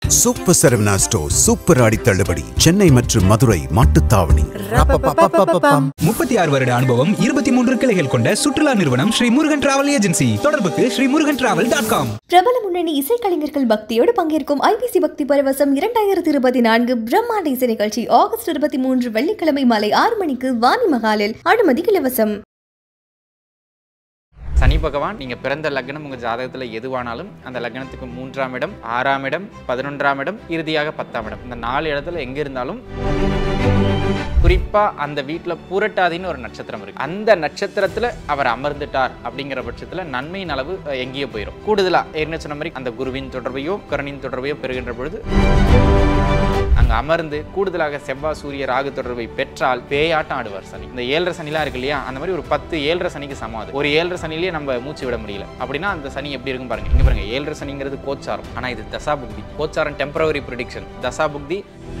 Super Saravana store super ஆடி தள்ளுபடி சென்னை மற்றும் மதுரை மாட்டுத்தாவணி முப்பத்தி ஆறு வருட அனுபவம் இருபத்தி மூன்று கிளைகள் கொண்ட சுற்றுலா நிறுவனம் ஸ்ரீ முருகன் டிராவல் ஏஜென்சி தொடர்புக்கு Sri Murugan travel dot com பிரபல முன்னணி இசைக்கலைஞர்கள் பக்தியோடு பங்கேற்கும் ஐபிசி பக்தி பரவசம் இரண்டாயிரத்தி இருபத்தி நான்கு பிரம்மாண்ட இசை நிகழ்ச்சி ஆகஸ்ட் இருபத்தி மூன்று வெள்ளிக்கிழமை மாலை ஆறு மணிக்கு வாணி மகாலில் அனுமதி இலவசம் சனி பகவான் நீங்கள் பிறந்த லக்னம் உங்கள் ஜாதகத்தில் எதுவானாலும் அந்த லக்னத்துக்கு மூன்றாம் இடம் ஆறாம் இடம் பதினொன்றாம் இடம் இறுதியாக பத்தாம் இடம் இந்த நாலு இடத்துல எங்கே இருந்தாலும் குறிப்பாக அந்த வீட்டில் பூரட்டாதின்னு ஒரு நட்சத்திரம் இருக்கு அந்த நட்சத்திரத்தில் அவர் அமர்ந்துட்டார் அப்படிங்கிற பட்சத்தில் நன்மையின் அளவு அஹ், எங்கேயோ போயிடும் கூடுதலாக ஏற்கனவே சொன்ன மாதிரி அந்த குருவின் தொடர்பையோ கரணின் தொடர்பையோ பெறுகின்ற பொழுது அங்க அமர்ந்து கூடுதலாக செவ்வாய் சூரிய ராகு தொடர்பை பெற்றால் பேயாட்டம் ஆடுவார் சனி இந்த ஏழரை சனிலாம் இருக்கு இல்லையா அந்த மாதிரி ஒரு பத்து ஏழரை சனிக்கு சமம் அது ஒரு ஏழரை சனிலேயே நம்ம மூச்சு விட முடியல அப்படின்னா அந்த சனி எப்படி இருக்கும் பாருங்க இங்க பாருங்க ஏழரை சனிங்கிறது கோச்சாரம் ஆனா இது தசா புக்தி கோச்சாரம் டெம்பரவரி ப்ரிடிக்ஷன் தசா புக்தி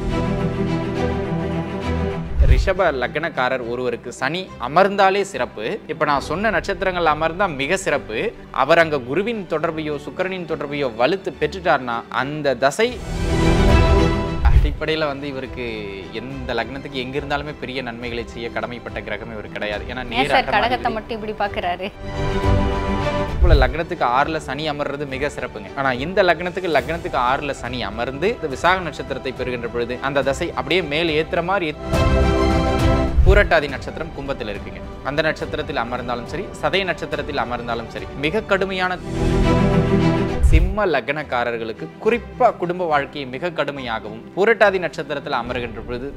ரிஷப லக்னக்காரர் ஒருவருக்கு சனி அமர்ந்தாலே சிறப்பு இப்போ நான் சொன்ன நட்சத்திரங்கள் அமர்ந்தா மிக சிறப்பு அவர் அங்க குருவின் தொடர்பையோ சுக்கிரனின் தொடர்பையோ வலுத்து பெற்றுட்டார்னா அந்த தசை அடிப்படையில் வந்து இவருக்கு எந்த லக்னத்துக்கு எங்க இருந்தாலுமே பெரிய நன்மைகளை செய்ய கடமைப்பட்ட கிரகம் இவர் கிடையாது ஏன்னா ஏன் நேர் சார் கடகத்தை அட்டமாதிபதி. மட்டும் இப்படி பாக்குறாரு போல லக்னத்துக்கு ஆறுல சனி அமர்றது மிக சிறப்புங்க ஆனா இந்த லக்னத்துக்கு லக்னத்துக்கு ஆறுல சனி அமர்ந்து இந்த விசாக நட்சத்திரத்தை பெறுகின்ற பொழுது அந்த தசை அப்படியே மேல் ஏத்துற மாதிரி ஏத்- பூரட்டாதி நட்சத்திரம் கும்பத்தில் இருக்குங்க அந்த நட்சத்திரத்தில் அமர்ந்தாலும் சரி சதய நட்சத்திரத்தில் அமர்ந்தாலும் சரி மிக கடுமையான சிம்ம லக்னக்காரர்களுக்கு குறிப்பா குடும்ப வாழ்க்கையை மிக கடுமையாகவும் பூரட்டாதி நட்சத்திரத்தில் அமர்கின்ற பொழுது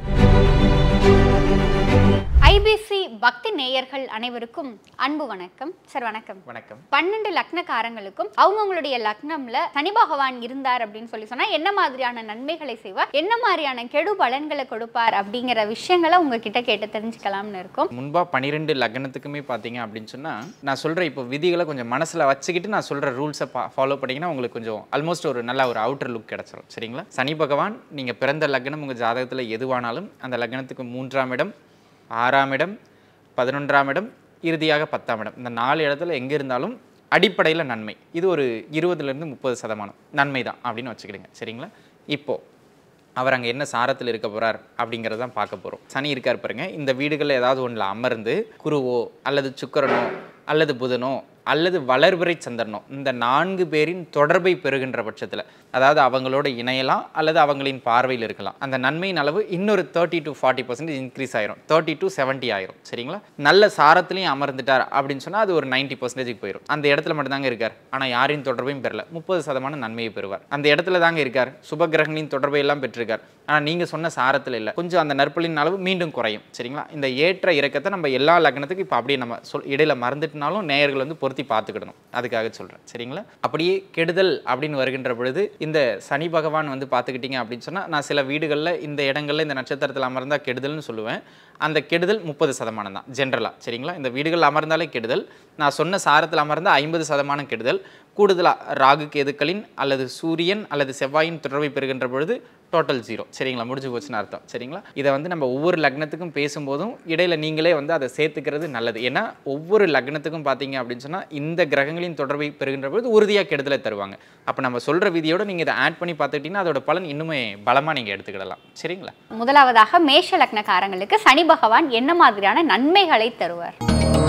ஐபிசி பக்தி நேயர்கள் அனைவருக்கும் அன்பு வணக்கம் சார் வணக்கம் வணக்கம் பன்னெண்டு லக்னக்காரங்களுக்கும் அவங்கவுங்களுடைய லக்னம்ல சனி பகவான் இருந்தார் அப்படின்னு சொல்லி சொன்னா என்ன மாதிரியான நன்மைகளை செய்வார் என்ன மாதிரியான கெடு பலன்களை கொடுப்பார் அப்படிங்கிற விஷயங்களை உங்ககிட்ட கேட்டு தெரிஞ்சுக்கலாம்னு இருக்கும் முன்பா பன்னிரெண்டு லக்னத்துக்குமே பார்த்தீங்க அப்படின்னு சொன்னா நான் சொல்ற இப்போ விதிகளை கொஞ்சம் மனசுல வச்சுக்கிட்டு நான் சொல்ற ரூல்ஸை ஃபாலோ பண்ணீங்கன்னா உங்களுக்கு கொஞ்சம் ஆல்மோஸ்ட் ஒரு நல்ல ஒரு அவுட்டர் லுக் கிடைச்சிரும் சரிங்களா சனி பகவான் நீங்க பிறந்த லக்னம் உங்க ஜாதகத்துல எதுவானாலும் அந்த லக்னத்துக்கு மூன்றாம் இடம் ஆறாம் இடம் பதினொன்றாம் இடம் இறுதியாக பத்தாம் இடம் இந்த நாலு இடத்துல எங்க இருந்தாலும் அடிப்படையில் நன்மை இது ஒரு இருபதுலேருந்து முப்பது சதமானம் நன்மை தான் அப்படின்னு வச்சுக்கிடுங்க சரிங்களா இப்போ அவர் அங்கே என்ன சாரத்தில் இருக்க போறார் அப்படிங்கிறத தான் பார்க்க போகிறோம் சனி இருக்கார் பாருங்க இந்த வீடுகளில் ஏதாவது ஒன்றில் அமர்ந்து குருவோ அல்லது சுக்கிரனோ அல்லது புதனோ அல்லது வளர்பிறை சந்திரனோ இந்த நான்கு பேரின் தொடர்பை பெறுகின்ற பட்சத்தில் அதாவது அவங்களோட இணையலாம் அல்லது அவங்களின் பார்வையில் இருக்கலாம் அந்த நன்மையின் அளவு இன்னொரு thirty to forty percentage increase ஆயிரும் தேர்ட்டி டு செவன்ட்டி ஆயிரும் சரிங்களா நல்ல சாரத்துலையும் அமர்ந்துட்டார் அப்படின்னு சொன்னால் அது ஒரு நைன்ட்டி பர்சன்டேஜுக்கு போயிடும் அந்த இடத்துல மட்டும்தாங்க இருக்கார் ஆனால் யாரின் தொடர்பையும் பெறல முப்பது சதமான நன்மையை பெறுவார் அந்த இடத்துல தாங்க இருக்கார் சுப கிரகங்களின் தொடர்பை எல்லாம் பெற்றிருக்கார் ஆனால் நீங்கள் சொன்ன சாரத்தில் இல்லை கொஞ்சம் அந்த நற்பலின் அளவு மீண்டும் குறையும் சரிங்களா இந்த ஏற்ற இறக்கத்தை நம்ம எல்லா லக்னத்துக்கும் இப்போ அப்படியே நம்ம சொல் இடையில மறந்துட்டுனாலும் நேயர்கள் வந்து பொருத்தி பார்த்துக்கிடணும் அதுக்காக சொல்கிறேன் சரிங்களா அப்படியே கெடுதல் அப்படின்னு வருகின்ற பொழுது இந்த சனி பகவான் வந்து பார்த்துக்கிட்டீங்க அப்படின்னு சொன்னால் நான் சில வீடுகளில் இந்த இடங்கள்ல இந்த நட்சத்திரத்தில் அமர்ந்தால் கெடுதல்னு சொல்லுவேன் அந்த கெடுதல் முப்பது சதமானம் தான் ஜென்ரலாக சரிங்களா இந்த வீடுகள் அமர்ந்தாலே கெடுதல் நான் சொன்ன சாரத்தில் அமர்ந்தால் ஐம்பது சதமானம் கெடுதல் கூடுதலாக ராகு கேதுக்களின் அல்லது சூரியன் அல்லது செவ்வாயின் தொடர்பை பெறுகின்ற பொழுது டோட்டல் ஜீரோ சரிங்களா முடிஞ்சு போச்சுன்னு அர்த்தம் சரிங்களா இதை வந்து நம்ம ஒவ்வொரு லக்னத்துக்கும் பேசும்போதும் இடையில நீங்களே வந்து அதை சேர்த்துக்கிறது நல்லது ஏன்னா ஒவ்வொரு லக்னத்துக்கும் பார்த்தீங்க அப்படின்னு சொன்னால் இந்த கிரகங்களின் தொடர்பை பெறுகின்ற பொழுது உறுதியாக கெடுதலை தருவாங்க அப்போ நம்ம சொல்கிற விதியோட நீங்கள் இதை ஆட் பண்ணி பார்த்துக்கிட்டிங்கன்னா அதோட பலன் இன்னுமே பலமாக நீங்கள் எடுத்துக்கிடலாம் சரிங்களா முதலாவதாக மேஷ லக்னக்காரங்களுக்கு சனி பகவான் என்ன மாதிரியான நன்மைகளை தருவார்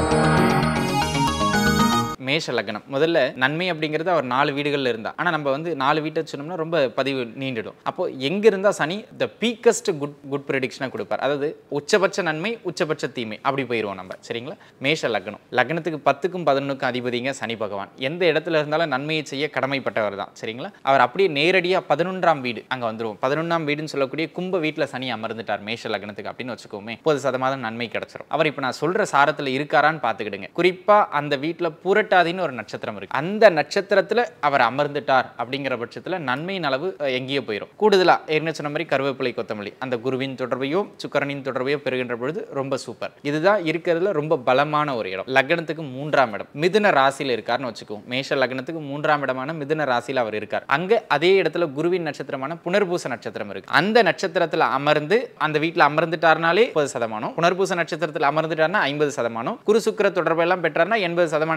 மேஷ லக்னம் முதல்ல நன்மை அப்படிங்கிறது அவர் நாலு வீடுகளில் இருந்தா ஆனால் நம்ம வந்து நாலு வீட்டை சொன்னோம்னா ரொம்ப பதிவு நீண்டிடும் அப்போ எங்க இருந்தா சனி த பீக்கஸ்ட் குட் குட் ப்ரெடிக்ஷனாக கொடுப்பார் அதாவது உச்சபட்ச நன்மை உச்சபட்ச தீமை அப்படி போயிடுவோம் நம்ம சரிங்களா மேஷ லக்னம் லக்னத்துக்கு பத்துக்கும் பதினொன்றுக்கும் அதிபதிங்க சனி பகவான் எந்த இடத்துல இருந்தாலும் நன்மையை செய்ய கடமைப்பட்டவர் தான் சரிங்களா அவர் அப்படியே நேரடியாக பதினொன்றாம் வீடு அங்கே வந்துருவோம் பதினொன்றாம் வீடுன்னு சொல்லக்கூடிய கும்ப வீட்டில் சனி அமர்ந்துட்டார் மேஷ லக்னத்துக்கு அப்படின்னு வச்சுக்கோமே முப்பது சதமாதம் நன்மை கிடைச்சிரும் அவர் இப்போ நான் சொல்ற சாரத்தில் இருக்காரான்னு பார்த்துக்கிடுங்க குறிப்பா அந்த வீட்டில் புரட்டாதின்னு ஒரு நட்சத்திரம் இருக்கு அந்த நட்சத்திரத்தில் அவர் அமர்ந்துட்டார் அப்படிங்கிற பட்சத்தில் நன்மையின் அளவு அஹ், எங்கேயோ போயிடும் கூடுதலா ஏற்கனவே சொன்ன மாதிரி கருவேப்பிலை கொத்தமல்லி அந்த குருவின் தொடர்பையோ சுக்கரனின் தொடர்பையோ பெறுகின்ற பொழுது ரொம்ப சூப்பர் இதுதான் இருக்கிறதுல ரொம்ப பலமான ஒரு இடம் லக்னத்துக்கு மூன்றாம் இடம் மிதுன ராசியில் இருக்காருன்னு வச்சுக்குவோம் மேஷ லக்னத்துக்கு மூன்றாம் இடமான மிதுன ராசியில் அவர் இருக்கார் அங்க அதே இடத்துல குருவின் நட்சத்திரமான புனர்பூச நட்சத்திரம் இருக்கு அந்த நட்சத்திரத்தில் அமர்ந்து அந்த வீட்டில் அமர்ந்துட்டார்னாலே முப்பது சதமானம் புனர்பூச நட்சத்திரத்தில் அமர்ந்துட்டார்னா ஐம்பது சதமானம் குரு சுக்கிர தொடர்பு எல்லாம் பெற்றார்னா எண்பது சதமானத்துக்கு மேல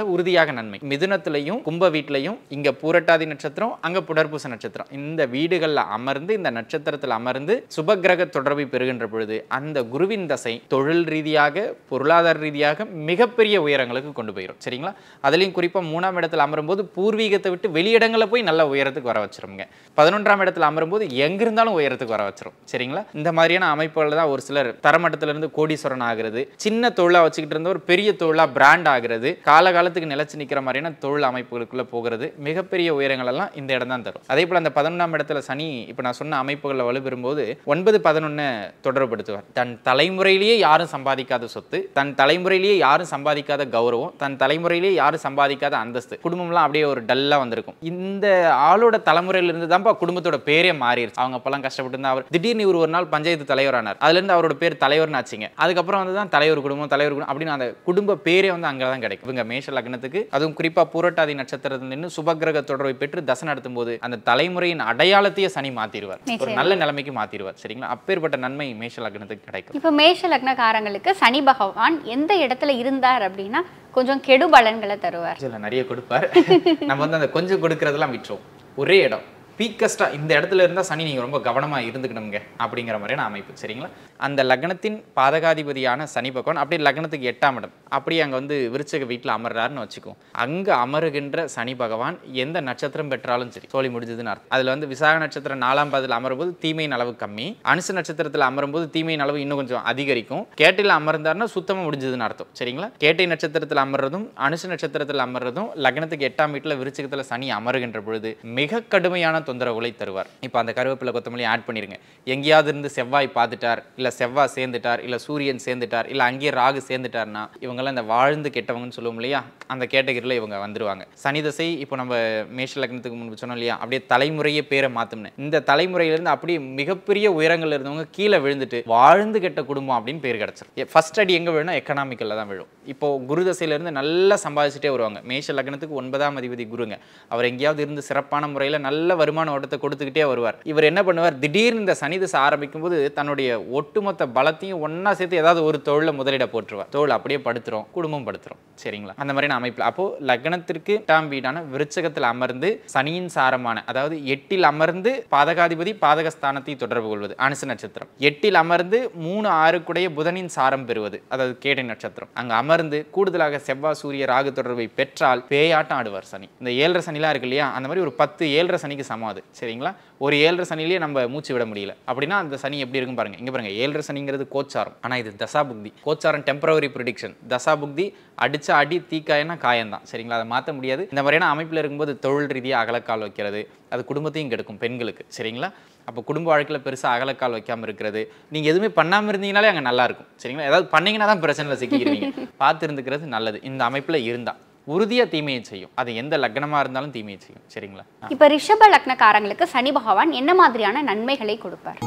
உறுதியாக நன்மை மிதுனத்திலையும் கும்ப வீட்லையும் இங்க பூரட்டாதி நட்சத்திரம் அங்க புனர்பூச நட்சத்திரம் இந்த வீடுகள்ல அமர்ந்து இந்த நட்சத்திரத்தில் அமர்ந்து சுபக்கிரக தொடர்பை பெறுகின்ற பொழுது அந்த குருவின் தசை தொழில் ரீதியாக பொருளாதார ரீதியாக மிகப்பெரிய உயரங்களுக்கு கொண்டு போயிடும் சரிங்களா அதுலயும் குறிப்பா மூணாம் இடத்துல அமரும்போது பூர்வீகத்தை விட்டு வெளியிடங்களில் போய் நல்ல உயரத்துக்கு வர வச்சிருங்க பதினொன்றாம் இடத்துல அமரும்போது எங்க இருந்தாலும் உயரத்துக்கு வர வச்சிரும் சரிங்களா இந்த மாதிரியான அமைப்புகள் தான் ஒரு சிலர் தரமட்டத்துல இருந்து கோடீஸ்வரன் ஆகிறது சின்ன தொழிலா வச்சுக்கிட்டு இருந்த ஒரு பெரிய தொழிலா பிராண்ட் ஆகிறது காலகாலத்துக்கு நிலைச்சு நிக்கிற மாதிரியான தொழில் அமைப்புகளுக்குள்ள போகிறது மிகப்பெரிய உயரங்கள் எல்லாம் இந்த இடம் தான் தரும் அதே போல அந்த பதினொன்றாம் இடத்துல சனி இப்போ நான் சொன்ன அமைப்புகளில் வலுப்பெறும்போது ஒன்பது பதினொன்னு தொடர்புபடுத்துவார் தன் தலைமுறையிலேயே யாரும் சம்பாதிக்காத சொத்து தன் தலைமுறையிலேயே யாரும் சம்பாதிக்காத கௌரவம் தன் தலைமுறையிலேயே யாரும் சம்பாதிக்காத அந்தஸ்து குடும்பம்லாம் அப்படியே ஒரு டல்லா வந்திருக்கும் இந்த ஆளோட தலைமுறையில இருந்து தான்ப்பா குடும்பத்தோட பேரே மாறிடுச்சு அவங்க அப்பெல்லாம் கஷ்டப்பட்டு இருந்தா அவர் திடீர்னு இவர் ஒரு நாள் பஞ்சாயத்து தலைவரானார் அதுல இருந்து அவரோட பேர் தலைவர்னு ஆச்சுங்க அதுக்கப்புறம் வந்து தான் தலைவர் குடும்பம் தலைவர் குடும்பம் அப்படின்னு அந்த குடும்ப பேரே வந்து அங்கே தான் கிடைக்கும் இவங்க மேஷ லக்னத்துக்கு அதுவும் குறிப்பா பூரட்டாதி நட்சத்திரத்தில் நின்று சுபக்கிரக தொடர்பை பெற்று தசை நடத்தும் போது அந்த தலைமுறையின் அடையாளத்தையே சனி மாத்திடுவார் ஒரு நிச்சயமா. நல்ல நிலைமைக்கு மாத்திடுவார் சரிங்களா அப்பேற்பட்ட நன்மை மேஷ லக்னத்துக்கு கிடைக்கும் இப்போ மேஷ லக்னக்காரங்களுக்கு சனி பகவான் எந்த இடத்துல இருந்தார் அப்படின்னா கொஞ்சம் கெடு பலன்களை தருவார் இதில் நிறைய கொடுப்பார் நம்ம வந்து அந்த கொஞ்சம் கொடுக்கறதெல்லாம் விட்டுரும் ஒரே இடம் பீக்கஸ்டாக இந்த இடத்துல இருந்தால் சனி நீங்கள் ரொம்ப கவனமாக இருந்துக்கணுங்க அப்படிங்கிற மாதிரியான அமைப்பு சரிங்களா அந்த லக்னத்தின் பாதகாதிபதியான சனி பகவான் அப்படியே லக்னத்துக்கு எட்டாம் இடம் அப்படியே அங்கே வந்து விருச்சக வீட்டில் அமர்றாருன்னு வச்சுக்கோ அங்கே அமருகின்ற சனி பகவான் எந்த நட்சத்திரம் பெற்றாலும் சரி சோழி முடிஞ்சதுன்னு அர்த்தம் அதில் வந்து விசாக நட்சத்திரம் நாலாம் பாதத்தில் அமரும்போது தீமையின் அளவு கம்மி அனுச நட்சத்திரத்தில் அமரும்போது தீமையின் அளவு இன்னும் கொஞ்சம் அதிகரிக்கும் கேட்டையில் அமர்ந்தாருன்னா சுத்தமாக முடிஞ்சதுன்னு அர்த்தம் சரிங்களா கேட்டை நட்சத்திரத்தில் அமர்றதும் அனுச நட்சத்திரத்தில் அமர்றதும் லக்னத்துக்கு எட்டாம் வீட்டில் விருச்சிகத்தில் சனி அமருகின்ற பொழுது மிக கடுமையான தொந்தரவுகளை தருவார் இப்போ அந்த கருவேப்பிலை கொத்தமல்லி ஆட் பண்ணிருங்க எங்கேயாவது இருந்து செவ்வாய் பார்த்துட்டார் இல்லை செவ்வாய் சேர்ந்துட்டார் இல்லை சூரியன் சேர்ந்துட்டார் இல்லை அங்கேயே ராகு சேர்ந்துட்டார்னா இவங்கெல்லாம் இந்த வாழ்ந்து கெட்டவங்கன்னு சொல்லுவோம் இல்லையா அந்த கேட்டகரியில் இவங்க வந்துருவாங்க சனி தசை இப்போ நம்ம மேஷ லக்னத்துக்கு முன்பு சொன்னோம் இல்லையா அப்படியே தலைமுறையே பேரை மாத்தோம்னு இந்த தலைமுறையிலேருந்து அப்படியே மிகப்பெரிய உயரங்கள்ல இருந்தவங்க கீழே விழுந்துட்டு வாழ்ந்து கெட்ட குடும்பம் அப்படின்னு பேர் கிடச்சிரும் ஃபர்ஸ்ட் அடி எங்கே விழுனா எக்கனாமிக்கலில் தான் விழும் இப்போ குரு தசையிலேருந்து நல்லா சம்பாதிச்சுட்டே வருவாங்க மேஷ லக்னத்துக்கு ஒன்பதாம் அதிபதி குருங்க அவர் எங்கேயாவது இருந்து சிறப்பான முறையில் நல்ல வருமான ஓட்டத்தை கொடுத்துக்கிட்டே வருவார் இவர் என்ன பண்ணுவார் திடீர்னு இந்த சனி தசை ஆரம்பிக்கும் போது தன்னுடைய ஒட்டுமொத்த பலத்தையும் ஒண்ணா சேர்த்து ஏதாவது ஒரு தொழில முதலிட போட்டுருவார் தொழில் அப்படியே படுத்துரும் குடும்பம் படுத்துரும் சரிங்களா அந்த மாதிரியான அமைப்பில் அப்போ லக்னத்திற்கு எட்டாம் வீடான விருச்சகத்தில் அமர்ந்து சனியின் சாரமான அதாவது எட்டில் அமர்ந்து பாதகாதிபதி பாதகஸ்தானத்தை தொடர்பு கொள்வது அனுச நட்சத்திரம் எட்டில் அமர்ந்து மூணு ஆறுக்குடைய புதனின் சாரம் பெறுவது அதாவது கேட்டை நட்சத்திரம் அங்க அமர்ந்து கூடுதலாக செவ்வாய் சூரிய ராகு தொடர்பை பெற்றால் பேயாட்டம் ஆடுவார் சனி இந்த ஏழரை சனிலாம் இருக்கு இல்லையா அந்த மாதிரி ஒரு பத்து ஏழரை சனிக்கு சமம் அது சரிங்களா ஒரு ஏழரை சனிலேயே நம்ம மூச்சு விட முடியல அப்படின்னா அந்த சனி எப்படி இருக்கும் பாருங்க இங்க பாருங்க ஏழரை சனிங்கிறது கோச்சாரம் ஆனா இது தசாபுக்தி கோச்சாரம் டெம்பரவரி ப்ரிடிக்ஷன் தசாபுக்தி அடிச்ச அடி தீக்காயனா காயம்தான் சரிங்களா அதை மாற்ற முடியாது இந்த மாதிரியான அமைப்பில் இருக்கும்போது தொழில் ரீதியாக அகலக்கால் வைக்கிறது அது குடும்பத்தையும் கெடுக்கும் பெண்களுக்கு சரிங்களா அப்போ குடும்ப வாழ்க்கையில் பெருசாக அகலக்கால் வைக்காம இருக்கிறது நீங்கள் எதுவுமே பண்ணாமல் இருந்தீங்கனாலே அங்கே நல்லா இருக்கும் சரிங்களா ஏதாவது பண்ணீங்கன்னா தான் பிரச்சனையில் சிக்கிடுவீங்க பார்த்து இருந்துக்கிறது நல்லது இந்த அமைப்பில் இருந்தா உறுதியாக தீமையை செய்யும் அது எந்த லக்னமாக இருந்தாலும் தீமையை செய்யும் சரிங்களா இப்போ ரிஷப லக்னக்காரங்களுக்கு சனி பகவான் என்ன மாதிரியான நன்மைகளை கொடுப்பார்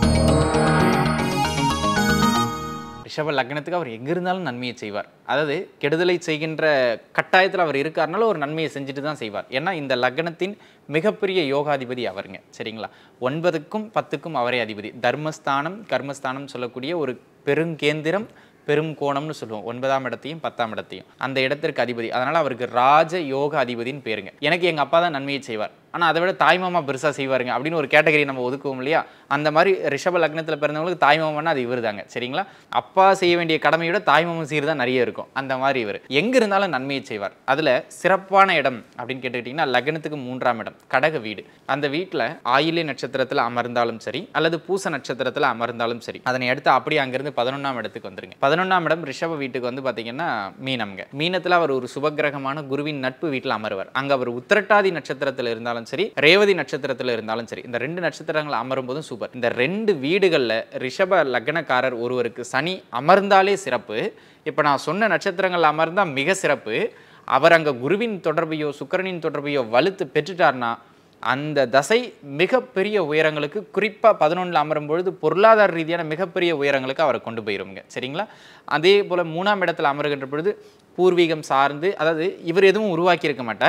ரிஷப லக்னத்துக்கு அவர் எங்க இருந்தாலும் நன்மையை செய்வார் அதாவது கெடுதலை செய்கின்ற கட்டாயத்தில் அவர் இருக்காருனால ஒரு நன்மையை செஞ்சுட்டு தான் செய்வார் ஏன்னா இந்த லக்னத்தின் மிகப்பெரிய யோகாதிபதி அவருங்க சரிங்களா ஒன்பதுக்கும் பத்துக்கும் அவரே அதிபதி தர்மஸ்தானம் கர்மஸ்தானம் சொல்லக்கூடிய ஒரு பெருங்கேந்திரம் பெரும் கோணம்னு சொல்லுவோம் ஒன்பதாம் இடத்தையும் பத்தாம் இடத்தையும் அந்த இடத்திற்கு அதிபதி அதனால அவருக்கு ராஜ யோக அதிபதின்னு பேருங்க எனக்கு எங்க அப்பா தான் நன்மையை செய்வார் ஆனா அதை விட தாய்மாமா பெருசா செய்வாருங்க அப்படின்னு ஒரு கேட்டகரி நம்ம ஒதுக்குவோம் இல்லையா அந்த மாதிரி ரிஷப லக்னத்துல பிறந்தவங்களுக்கு தாய்மாமன்னா அது இவர் தாங்க சரிங்களா அப்பா செய்ய வேண்டிய கடமையோட தாய்மாமன் சீர் தான் நிறைய இருக்கும் அந்த மாதிரி இவர் எங்க இருந்தாலும் நன்மையை செய்வார் அதுல சிறப்பான இடம் அப்படின்னு கேட்டுக்கிட்டிங்கன்னா லக்னத்துக்கு மூன்றாம் இடம் கடக வீடு அந்த வீட்டுல ஆயிலே நட்சத்திரத்துல அமர்ந்தாலும் சரி அல்லது பூச நட்சத்திரத்துல அமர்ந்தாலும் சரி அதனை அடுத்து அப்படியே அங்கிருந்து பதினொன்றாம் இடத்துக்கு வந்துருங்க பதினொன்றாம் இடம் ரிஷப வீட்டுக்கு வந்து பாத்தீங்கன்னா மீனம்ங்க மீனத்துல அவர் ஒரு சுபக்கிரகமான குருவின் நட்பு வீட்டில் அமருவார் அங்க அவர் உத்திரட்டாதி நட்சத்திரத்துல இருந்தாலும் சரி ரேவதி நட்சத்திரத்துல இருந்தாலும் சரி இந்த ரெண்டு நட்சத்திரங்கள் அமரும் போதும் சூப்பர் இந்த ரெண்டு வீடுகள்ல ரிஷப லக்னக்காரர் ஒருவருக்கு சனி அமர்ந்தாலே சிறப்பு இப்ப நான் சொன்ன நட்சத்திரங்கள் அமர்ந்தா மிக சிறப்பு அவர் அங்க குருவின் தொடர்பையோ சுக்கிரனின் தொடர்பையோ வலுத்து பெற்றுட்டார்னா அந்த தசை மிகப்பெரிய உயரங்களுக்கு குறிப்பாக பதினொன்றில் அமரும் பொழுது பொருளாதார ரீதியான மிகப்பெரிய உயரங்களுக்கு அவரை கொண்டு போயிருங்க சரிங்களா அதே போல் மூணாம் இடத்துல அமருகின்ற பொழுது பூர்வீகம் சார்ந்து அதாவது இவர் எதுவும் உருவாக்கி இருக்க மாட்டார்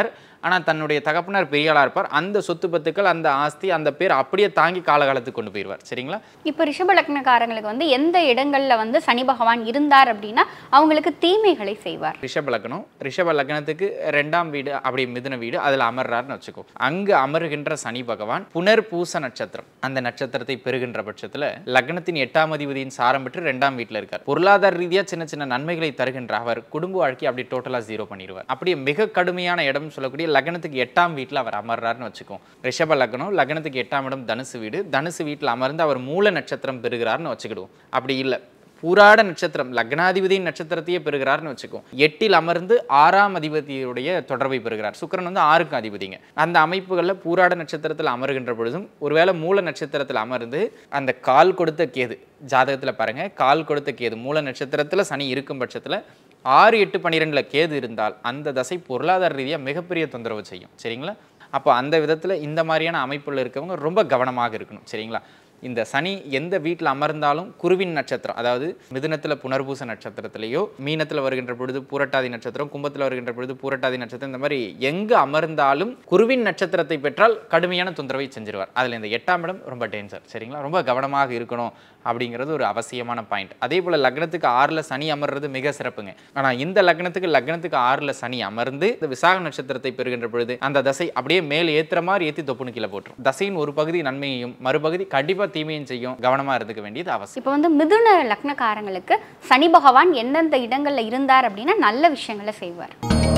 ஆனால் தன்னுடைய தகப்பனார் பெரிய ஆளா இருப்பார் அந்த சொத்து பத்துக்கள் அந்த ஆஸ்தி அந்த பேர் அப்படியே தாங்கி காலகாலத்துக்கு கொண்டு போயிடுவார் சரிங்களா இப்போ ரிஷப லக்னக்காரங்களுக்கு வந்து எந்த இடங்கள்ல வந்து சனி பகவான் இருந்தார் அப்படின்னா அவங்களுக்கு தீமைகளை செய்வார் ரிஷப லக்னம் ரிஷப லக்னத்துக்கு ரெண்டாம் வீடு அப்படி மிதுன வீடு அதில் அமர்றாருன்னு வச்சுக்கோ அங்கு அமருகின்ற சனி பகவான் புனர் பூச நட்சத்திரம் அந்த நட்சத்திரத்தை பெறுகின்ற பட்சத்தில் லக்னத்தின் எட்டாம் அதிபதியின் சாரம் பெற்று ரெண்டாம் வீட்டில் இருக்கார் பொருளாதார ரீதியாக சின்ன சின்ன நன்மைகளை தருகின்ற அவர் குடும்ப வாழ்க்கை அப்படி டோட்டலாக ஜீரோ பண்ணிடுவார் அப்படியே மிக கடுமையான இடம் சொல்லக்கூடிய லக்னத்துக்கு எட்டாம் வீட்டில் அவர் அமர்றாருன்னு வச்சுக்கோ ரிஷப லக்னம் லக்னத்துக்கு எட்டாம் இடம் தனுசு வீடு தனுசு வீட்டில் அமர்ந்து அவர் மூல நட்சத்திரம் பெறுகிறார்னு வச்சுக்கிடுவோம் அப்படி இல்லை பூராட நட்சத்திரம் லக்னாதிபதியின் நட்சத்திரத்தையே பெறுகிறார்னு வச்சுக்கோ எட்டில் அமர்ந்து ஆறாம் அதிபதியுடைய தொடர்பை பெறுகிறார் சுக்கிரன் வந்து ஆறுக்கு அதிபதிங்க அந்த அமைப்புகளில் பூராட நட்சத்திரத்தில் அமருகின்ற பொழுதும் ஒருவேளை மூல நட்சத்திரத்தில் அமர்ந்து அந்த கால் கொடுத்த கேது ஜாதகத்தில் பாருங்க கால் கொடுத்த கேது மூல நட்சத்திரத்தில் சனி இருக்கும் பட்சத்தில் ஆறு எட்டு பன்னிரெண்டில் கேது இருந்தால் அந்த தசை பொருளாதார ரீதியாக மிகப்பெரிய தொந்தரவு செய்யும் சரிங்களா அப்போ அந்த விதத்தில் இந்த மாதிரியான அமைப்புள்ள இருக்கவங்க ரொம்ப கவனமாக இருக்கணும் சரிங்களா இந்த சனி எந்த வீட்டில் அமர்ந்தாலும் குருவின் நட்சத்திரம் அதாவது மிதுனத்தில் புனர்பூச நட்சத்திரத்திலேயோ மீனத்தில் வருகின்ற பொழுது பூரட்டாதி நட்சத்திரம் கும்பத்தில் வருகின்ற பொழுது பூரட்டாதி நட்சத்திரம் இந்த மாதிரி எங்கு அமர்ந்தாலும் குருவின் நட்சத்திரத்தை பெற்றால் கடுமையான தொந்தரவை செஞ்சிருவார் அதில் இந்த எட்டாம் இடம் ரொம்ப டேஞ்சர் சரிங்களா ரொம்ப கவனமாக இருக்கணும் அப்படிங்கிறது ஒரு அவசியமான பாயிண்ட் அதே போல் லக்னத்துக்கு ஆறில் சனி அமர்றது மிக சிறப்புங்க ஆனால் இந்த லக்னத்துக்கு லக்னத்துக்கு ஆறில் சனி அமர்ந்து இந்த விசாக நட்சத்திரத்தை பெறுகின்ற பொழுது அந்த தசை அப்படியே மேல் ஏத்துற மாதிரி ஏற்றி தொப்புனு கீழே போட்டுரும் தசையின் ஒரு பகுதி நன்மையையும் மறுபகுதி கண்டிப்பாக தீமையும் செய்யும் கவனமாக இருந்துக்க வேண்டியது அவசியம் இப்போ வந்து மிதுன லக்னக்காரங்களுக்கு சனி பகவான் எந்தெந்த இடங்கள்ல இருந்தார் அப்படின்னா நல்ல விஷயங்களை செய்வார்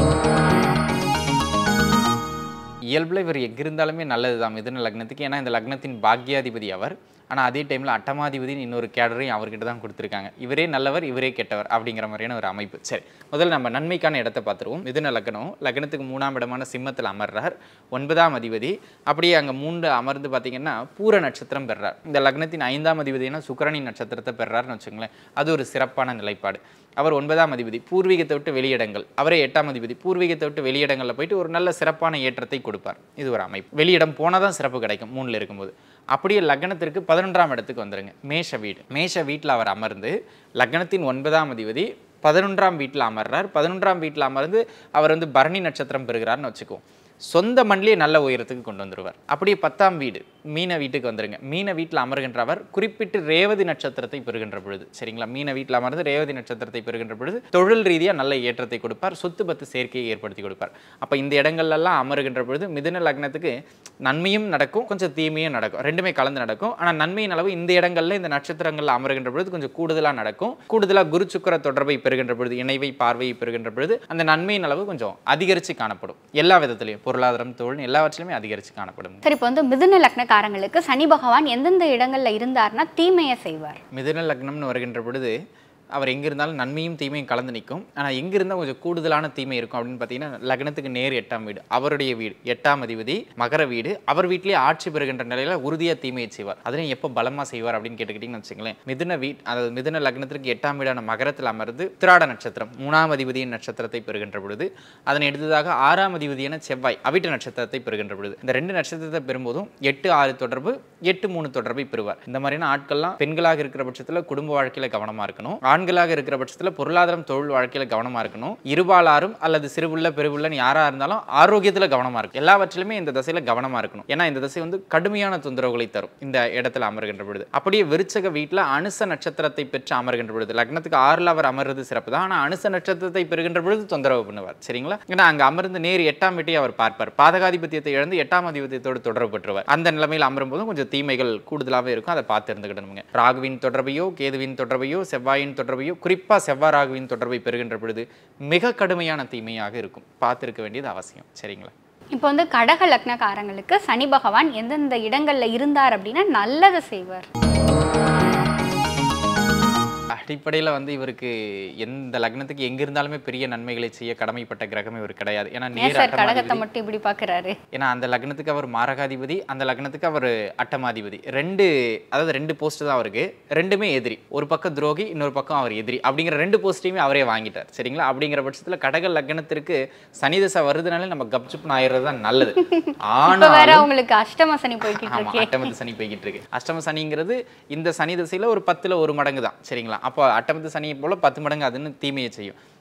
இயல்பில் இவர் எங்க இருந்தாலுமே நல்லது தான் மிதுன லக்னத்துக்கு ஏன்னா இந்த லக்னத்தின் பாக்யாதிபதி அவர் ஆனால் அதே டைமில் அட்டமாதிபதினு இன்னொரு கேடரையும் அவர்கிட்ட தான் கொடுத்துருக்காங்க இவரே நல்லவர் இவரே கெட்டவர் அப்படிங்கிற மாதிரியான ஒரு அமைப்பு சரி முதல்ல நம்ம நன்மைக்கான இடத்தை பார்த்துருவோம் மிதுன லக்னம் லக்னத்துக்கு மூணாம் இடமான சிம்மத்தில் அமர்றார் ஒன்பதாம் அதிபதி அப்படியே அங்கே மூன்று அமர்ந்து பார்த்தீங்கன்னா பூர நட்சத்திரம் பெறார் இந்த லக்னத்தின் ஐந்தாம் அதிபதினா சுக்கிரனின் நட்சத்திரத்தை பெறாருன்னு வச்சுங்களேன் அது ஒரு சிறப்பான நிலைப்பாடு அவர் ஒன்பதாம் அதிபதி பூர்வீகத்தை விட்டு வெளியிடங்கள் அவரே எட்டாம் அதிபதி பூர்வீகத்தை விட்டு வெளியிடங்களில் போயிட்டு ஒரு நல்ல சிறப்பான ஏற்றத்தை கொடுப்பார் இது ஒரு அமைப்பு வெளியிடம் போனால் தான் சிறப்பு கிடைக்கும் மூணில் இருக்கும்போது அப்படியே லக்னத்திற்கு பதினொன்றாம் இடத்துக்கு வந்துருங்க மேஷ வீடு மேஷ வீட்டில் அவர் அமர்ந்து லக்னத்தின் ஒன்பதாம் அதிபதி பதினொன்றாம் வீட்டில் அமர்றார் பதினொன்றாம் வீட்டில் அமர்ந்து அவர் வந்து பரணி நட்சத்திரம் பெறுகிறார்னு வச்சுக்குவோம் சொந்த மண்ணிலே நல்ல உயரத்துக்கு கொண்டு வந்துருவார் அப்படியே பத்தாம் வீடு மீன வீட்டுக்கு வந்துருங்க மீன வீட்டில் அமர்கின்ற அவர் குறிப்பிட்டு ரேவதி நட்சத்திரத்தை பெறுகின்ற பொழுது சரிங்களா மீன வீட்டில் அமர்ந்து ரேவதி நட்சத்திரத்தை பெறுகின்ற பொழுது தொழில் ரீதியாக நல்ல ஏற்றத்தை கொடுப்பார் சொத்து பத்து சேர்க்கையை ஏற்படுத்தி கொடுப்பார் அப்போ இந்த இடங்கள்லாம் அமருகின்ற பொழுது மிதுன லக்னத்துக்கு நன்மையும் நடக்கும் கொஞ்சம் தீமையும் நடக்கும் ரெண்டுமே கலந்து நடக்கும் ஆனால் நன்மையின் அளவு இந்த இடங்கள்ல இந்த நட்சத்திரங்கள்ல அமருகின்ற பொழுது கொஞ்சம் கூடுதலாக நடக்கும் கூடுதலாக குரு சுக்கிர தொடர்பை பெறுகின்ற பொழுது இணைவை பார்வையை பெறுகின்ற பொழுது அந்த நன்மையின் அளவு கொஞ்சம் அதிகரித்து காணப்படும் எல்லா விதத்திலையும் பொருளாதாரம் தொழில் எல்லாவற்றிலுமே அதிகரித்து காணப்படும் சரி இப்போ வந்து மிதுன லக்னக்காரங்களுக்கு சனி பகவான் எந்தெந்த இடங்கள்ல இருந்தார்னா தீமையை செய்வார் மிதுன லக்னம்னு வருகின்ற பொழுது அவர் எங்கே இருந்தாலும் நன்மையும் தீமையும் கலந்து நிற்கும் ஆனால் எங்கே இருந்தால் கொஞ்சம் கூடுதலான தீமை இருக்கும் அப்படின்னு பார்த்தீங்கன்னா லக்னத்துக்கு நேர் எட்டாம் வீடு அவருடைய வீடு எட்டாம் அதிபதி மகர வீடு அவர் வீட்டிலேயே ஆட்சி பெறுகின்ற நிலையில் உறுதியாக தீமையை செய்வார் அதனையும் எப்போ பலமாக செய்வார் அப்படின்னு கேட்டுக்கிட்டிங்கன்னு வச்சுங்களேன் மிதுன வீட் அதாவது மிதுன லக்னத்திற்கு எட்டாம் வீடான மகரத்தில் அமர்ந்து திராட நட்சத்திரம் மூணாம் அதிபதியின் நட்சத்திரத்தை பெறுகின்ற பொழுது அதனை எடுத்ததாக ஆறாம் அதிபதியான செவ்வாய் அவிட்ட நட்சத்திரத்தை பெறுகின்ற பொழுது இந்த ரெண்டு நட்சத்திரத்தை பெறும்போதும் எட்டு ஆறு தொடர்பு எட்டு மூணு தொடர்பை பெறுவார் இந்த மாதிரியான ஆட்கள்லாம் பெண்களாக இருக்கிற பட்சத்தில் குடும்ப வாழ்க்கையில் கவனமாக இருக்கணும் ஆண்களாக இருக்கிற பட்சத்தில் பொருளாதாரம் தொழில் வாழ்க்கையில் கவனமாக இருக்கணும் இருபாலாரும் அல்லது சிறுபுள்ள பெருபுள்ளன்னு யாராக இருந்தாலும் ஆரோக்கியத்தில் கவனமாக இருக்கும் எல்லாவற்றிலுமே இந்த தசையில் கவனமாக இருக்கணும் ஏன்னா இந்த தசை வந்து கடுமையான தொந்தரவுகளை தரும் இந்த இடத்துல அமர்கின்ற பொழுது அப்படியே விருச்சக வீட்டில் அனுச நட்சத்திரத்தை பெற்று அமர்கின்ற பொழுது லக்னத்துக்கு ஆறில் அவர் அமர்றது சிறப்பு தான் ஆனால் அனுச நட்சத்திரத்தை பெறுகின்ற பொழுது தொந்தரவு பண்ணுவார் சரிங்களா ஏன்னா அங்கே அமர்ந்து நேர் எட்டாம் வீட்டையும் அவர் பார்ப்பார் பாதகாதிபத்தியத்தை இழந்து எட்டாம் அதிபத்தியத்தோடு தொடர்பு பெற்றுவார் அந்த நிலைமையில் அமரும் போதும் கொஞ்சம் தீமைகள் கூடுதலாகவே இருக்கும் அதை பார்த்து இருந்துக்கிடணுங்க ராகுவின் தொடர்பையோ கேதுவின் தொடர்பையோ செவ்வாயின் தொடர்பையோ குறிப்பாக செவ்வாய் ராகுவின் தொடர்பை பெறுகின்ற பொழுது மிக கடுமையான தீமையாக இருக்கும் பார்த்திருக்க வேண்டியது அவசியம் சரிங்களா இப்போ வந்து கடக லக்னக்காரங்களுக்கு சனி பகவான் எந்தெந்த இடங்கள்ல இருந்தார் அப்படின்னா நல்லதை செய்வார் அடிப்படையில் வந்து இவருக்கு எந்த லக்னத்துக்கு எங்க இருந்தாலுமே பெரிய நன்மைகளை செய்ய கடமைப்பட்ட கிரகம் இவர் கிடையாது ஏன்னா ஏன் நேர் சார் கடகத்தை அட்டமாதிபதி மட்டும் இப்படி பாக்குறாரு ஏன்னா அந்த லக்னத்துக்கு அவர் மாரகாதிபதி அந்த லக்னத்துக்கு அவர் அட்டமாதிபதி ரெண்டு அதாவது ரெண்டு போஸ்ட் தான் அவருக்கு ரெண்டுமே எதிரி ஒரு பக்கம் துரோகி இன்னொரு பக்கம் அவர் எதிரி அப்படிங்கிற ரெண்டு போஸ்ட்டையுமே அவரே வாங்கிட்டார் சரிங்களா அப்படிங்கிற பட்சத்தில் கடக லக்னத்திற்கு சனி தசை வருதுனாலே நம்ம கப்சுப்னு ஆயிடுறது தான் நல்லது இப்ப வேற ஆனால் அவங்களுக்கு அஷ்டம சனி போய்கிட்டு ஆமா இருக்கே அட்டமத்து சனி போய்கிட்டு இருக்கு அஷ்டம சனிங்கிறது இந்த சனி திசையில ஒரு பத்துல ஒரு மடங்கு தான் சரிங்களா அப்போ அட்டமத்து சனியை போல பத்து மடங்கு அதுன்னு தீமையை செய்யும்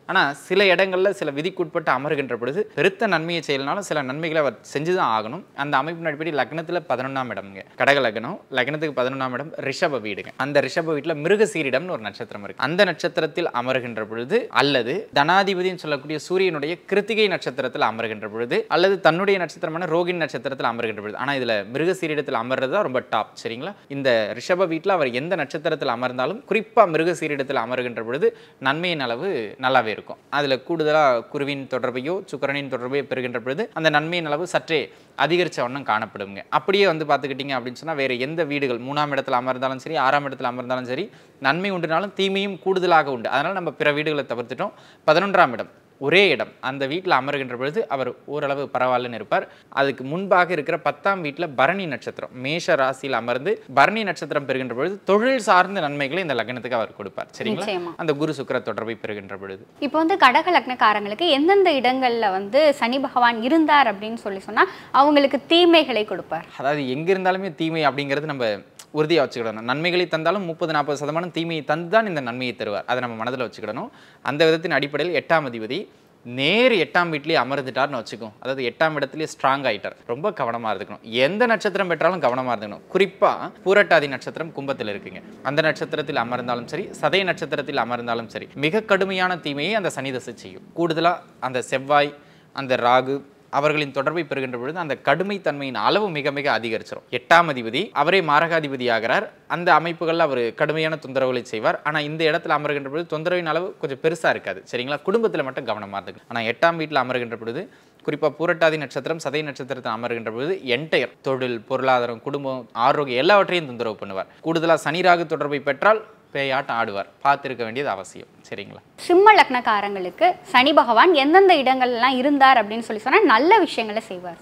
ஆனால் சில இடங்களில் சில விதிக்குட்பட்டு அமருகின்ற பொழுது பெருத்த நன்மையை செய்யலனாலும் சில நன்மைகளை அவர் செஞ்சு தான் ஆகணும் அந்த அமைப்பின் அடிப்படை லக்னத்தில் பதினொன்றாம் இடம்ங்க கடக லக்னம் லக்னத்துக்கு பதினொன்றாம் இடம் ரிஷப வீடுங்க அந்த ரிஷப வீட்டில் மிருகசீரிடம்னு ஒரு நட்சத்திரம் இருக்கு அந்த நட்சத்திரத்தில் அமருகின்ற பொழுது அல்லது தனாதிபதினு சொல்லக்கூடிய சூரியனுடைய கிருத்திகை நட்சத்திரத்தில் அமருகின்ற பொழுது அல்லது தன்னுடைய நட்சத்திரமான ரோகிணி நட்சத்திரத்தில் அமருகின்ற பொழுது ஆனால் இதில் மிருகசீரிடத்தில் அமர்றது தான் ரொம்ப டாப் சரிங்களா இந்த ரிஷப வீட்டில் அவர் எந்த நட்சத்திரத்தில் அமர்ந்தாலும் குறிப்பாக மிருகசீரிடத்தில் அமருகின்ற பொழுது நன்மையின் அளவு நல்லாவே இருக்கும் அதில் கூடுதலாக குருவின் தொடர்பையோ சுக்கரனின் தொடர்பையோ பெறுகின்ற பொழுது அந்த நன்மையின் அளவு சற்றே அதிகரித்த வண்ணம் காணப்படுங்க அப்படியே வந்து பார்த்துக்கிட்டிங்க அப்படின்னு சொன்னால் வேறு எந்த வீடுகள் மூணாம் இடத்துல அமர்ந்தாலும் சரி ஆறாம் இடத்துல அமர்ந்தாலும் சரி நன்மை உண்டுனாலும் தீமையும் கூடுதலாக உண்டு அதனால் நம்ம பிற வீடுகளை தவிர்த்துட்டோம் பதினொன்றாம் இடம் ஒரே இடம் அந்த வீட்டில் அமருகின்ற பொழுது அவர் ஓரளவு பரவாயில்லன்னு இருப்பார் அதுக்கு முன்பாக இருக்கிற பத்தாம் வீட்டில் பரணி நட்சத்திரம் மேஷ ராசியில் அமர்ந்து பரணி நட்சத்திரம் பெறுகின்ற பொழுது தொழில் சார்ந்த நன்மைகளை இந்த லக்னத்துக்கு அவர் கொடுப்பார் சரிங்களா நிச்சயமா. அந்த குரு சுக்கிர தொடர்பை பெறுகின்ற பொழுது இப்போ வந்து கடக லக்னக்காரங்களுக்கு எந்தெந்த இடங்கள்ல வந்து சனி பகவான் இருந்தார் அப்படின்னு சொல்லி சொன்னா அவங்களுக்கு தீமைகளை கொடுப்பார் அதாவது எங்க இருந்தாலுமே தீமை அப்படிங்கிறது நம்ம உறுதியாக வச்சுக்கிடணும் நன்மைகளை தந்தாலும் முப்பது நாற்பது சதமானம் தீமையை தந்து தான் இந்த நன்மையை தருவார் அதை நம்ம மனதில் வச்சுக்கிடணும் அந்த விதத்தின் அடிப்படையில் எட்டாம் அதிபதி நேர் எட்டாம் வீட்லேயே அமர்ந்துட்டார்னு வச்சுக்கோம் அதாவது எட்டாம் இடத்துலயே ஸ்ட்ராங் ஆயிட்டார் ரொம்ப கவனமாக இருந்துக்கணும் எந்த நட்சத்திரம் பெற்றாலும் கவனமாக இருந்துக்கணும் குறிப்பாக பூரட்டாதி நட்சத்திரம் கும்பத்தில் இருக்குங்க அந்த நட்சத்திரத்தில் அமர்ந்தாலும் சரி சதய நட்சத்திரத்தில் அமர்ந்தாலும் சரி மிக கடுமையான தீமையை அந்த சனி தசை செய்யும் கூடுதலாக அந்த செவ்வாய் அந்த ராகு அவர்களின் தொடர்பை பெறுகின்ற பொழுது அந்த கடுமைத்தன்மையின் அளவு மிக மிக அதிகரிச்சிடும் எட்டாம் அதிபதி அவரே மாரகாதிபதி ஆகிறார் அந்த அமைப்புகளில் அவர் கடுமையான தொந்தரவுகளை செய்வார் ஆனால் இந்த இடத்துல அமருகின்ற பொழுது தொந்தரவின் அளவு கொஞ்சம் பெருசாக இருக்காது சரிங்களா குடும்பத்தில் மட்டும் கவனமாக இருந்துக்கும் ஆனால் எட்டாம் வீட்டில் அமருகின்ற பொழுது குறிப்பாக பூரட்டாதி நட்சத்திரம் சதை நட்சத்திரத்தில் அமருகின்ற பொழுது என்டையர் தொழில் பொருளாதாரம் குடும்பம் ஆரோக்கியம் எல்லாவற்றையும் தொந்தரவு பண்ணுவார் கூடுதலாக சனிராகு தொடர்பை பெற்றால் பேயாட்டம் ஆடுவார் பார்த்திருக்க வேண்டியது அவசியம் சரிங்களா சிம்ம லக்னக்காரங்களுக்கு சனி பகவான் எந்தெந்த இடங்கள்லாம் இருந்தார் அப்படின்னு சொல்லி சொன்னா நல்ல விஷயங்களை செய்வார்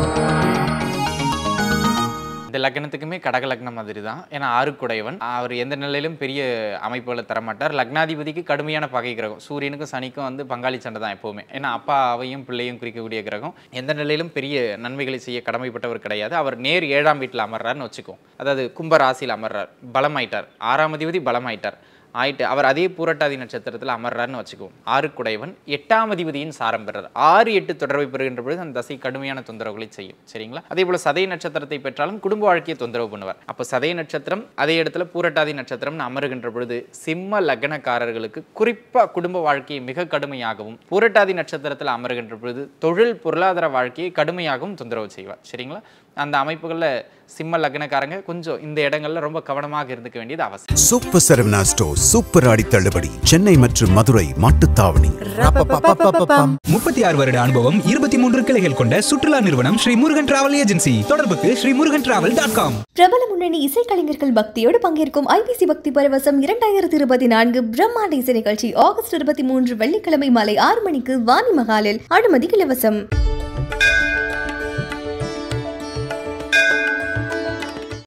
இந்த லக்னத்துக்குமே கடக லக்னம் மாதிரி தான் ஏன்னா ஆறுக்குடையவன் அவர் எந்த நிலையிலும் பெரிய அமைப்புகளை தரமாட்டார் லக்னாதிபதிக்கு கடுமையான பகை கிரகம் சூரியனுக்கும் சனிக்கும் வந்து பங்காளி சண்டை தான் எப்போவுமே ஏன்னா அப்பாவையும் பிள்ளையும் குறிக்கக்கூடிய கிரகம் எந்த நிலையிலும் பெரிய நன்மைகளை செய்ய கடமைப்பட்டவர் கிடையாது அவர் நேர் ஏழாம் வீட்டில் அமர்றாருன்னு வச்சுக்கோம் அதாவது கும்ப ராசியில் அமர்றார் பலமாயிட்டார் ஆறாம் அதிபதி பலமாயிட்டார் ஆயிட்டு அவர் அதே பூரட்டாதி நட்சத்திரத்தில் அமர்றாருன்னு வச்சுக்குவோம் ஆறுக்குடையவன் எட்டாம் அதிபதியின் சாரம் பெறார் ஆறு எட்டு தொடர்பை பெறுகின்ற பொழுது அந்த தசை கடுமையான தொந்தரவுகளை செய்யும் சரிங்களா அதே போல சதய நட்சத்திரத்தை பெற்றாலும் குடும்ப வாழ்க்கையை தொந்தரவு பண்ணுவார் அப்போ சதய நட்சத்திரம் அதே இடத்துல பூரட்டாதி நட்சத்திரம் அமருகின்ற பொழுது சிம்ம லக்னக்காரர்களுக்கு குறிப்பா குடும்ப வாழ்க்கையை மிக கடுமையாகவும் பூரட்டாதி நட்சத்திரத்தில் அமருகின்ற பொழுது தொழில் பொருளாதார வாழ்க்கையை கடுமையாகவும் தொந்தரவு செய்வார் சரிங்களா அந்த அமைப்புகளில் சிம்ம லக்னக்காரங்க கொஞ்சம் இந்த இடங்கள்ல ரொம்ப கவனமாக இருந்துக்க வேண்டியது அவசியம் சூப்பர் சரவணா ஸ்டோர் சூப்பர் ஆடி தள்ளுபடி சென்னை மற்றும் மதுரை மாட்டுத்தாவணி முப்பத்தி ஆறு வருட அனுபவம் இருபத்தி மூன்று கிளைகள் கொண்ட சுற்றுலா நிறுவனம் ஸ்ரீ முருகன் டிராவல் ஏஜென்சி தொடர்புக்கு Sri Murugan travel dot com பிரபல முன்னணி இசைக்கலைஞர்கள் பக்தியோடு பங்கேற்கும் ஐபிசி பக்தி பரவசம் இரண்டாயிரத்தி இருபத்தி நான்கு பிரம்மாண்ட இசை நிகழ்ச்சி ஆகஸ்ட் இருபத்தி மூன்று வெள்ளிக்கிழமை மாலை ஆறு மணிக்கு வாணி மகாலில் அனுமதி இலவசம்